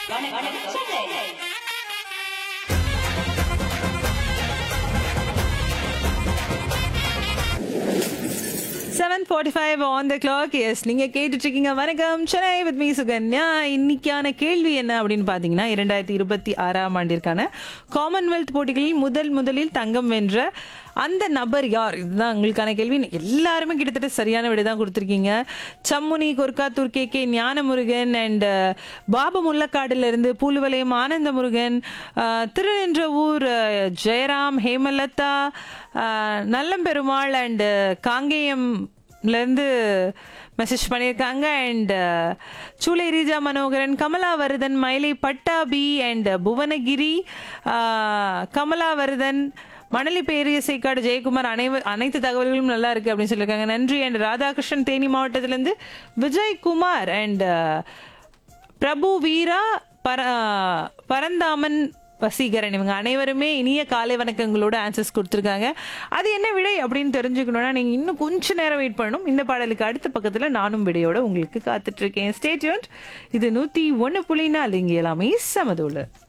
வணக்கம் Chennai seven forty five on the clock எஸ் நீங்கள் கேட்டுட்டு இருக்கீங்க வணக்கம் சென்னை வித் மீ சுகன்யா இன்னைக்கான கேள்வி என்ன அப்படின்னு பார்த்தீங்கன்னா இரண்டாயிரத்தி இருபத்தி ஆறாம் ஆண்டிற்கான காமன்வெல்த் போட்டிகளில் முதல் முதலில் தங்கம் வென்ற அந்த நபர் யார் இதுதான் உங்களுக்கான கேள்வி எல்லாருமே கிட்டத்தட்ட சரியான விடை தான் கொடுத்துருக்கீங்க சம்முனி Korkkathur K K Gnanamurugan and Babu முல்லக்காடுல இருந்து பூலுவலயம் ஆனந்த முருகன் அஹ், திருநின்ற ஊர் அஹ், ஜெயராம் ஹேமலதா அஹ், நல்லம்பெருமாள் அண்ட் காங்கேயம்லேருந்து மெசேஜ் பண்ணியிருக்காங்க அண்ட் சூலை ரீஜா மனோகரன் கமலாவர்தன் மயிலை பட்டாபி அண்ட் புவனகிரி அஹ், கமலாவர்தன் மணலி பேரிய சேக்காடு ஜெயக்குமார் அனைவர் அனைத்து தகவல்களும் நல்லா இருக்கு அப்படின்னு சொல்லியிருக்காங்க நன்றி அண்ட் ராதாகிருஷ்ணன் தேனி மாவட்டத்திலேருந்து விஜய்குமார் அண்ட் பிரபு வீரா பர பரந்தாமன் வசீகரன் இவங்க அனைவருமே இனிய காலை வணக்கங்களோட ஆன்சர்ஸ் கொடுத்துருக்காங்க அது என்ன விடை அப்படின்னு தெரிஞ்சுக்கணும்னா நீங்கள் இன்னும் கொஞ்ச நேரம் வெயிட் பண்ணணும் இந்த பாடலுக்கு அடுத்த பக்கத்தில் நானும் விடையோட உங்களுக்கு காத்துட்டு இருக்கேன் ஸ்டேட்யூன் இது நூற்றி ஒன்று புள்ளி நாலு இங்கே எல்லாமே சமதோல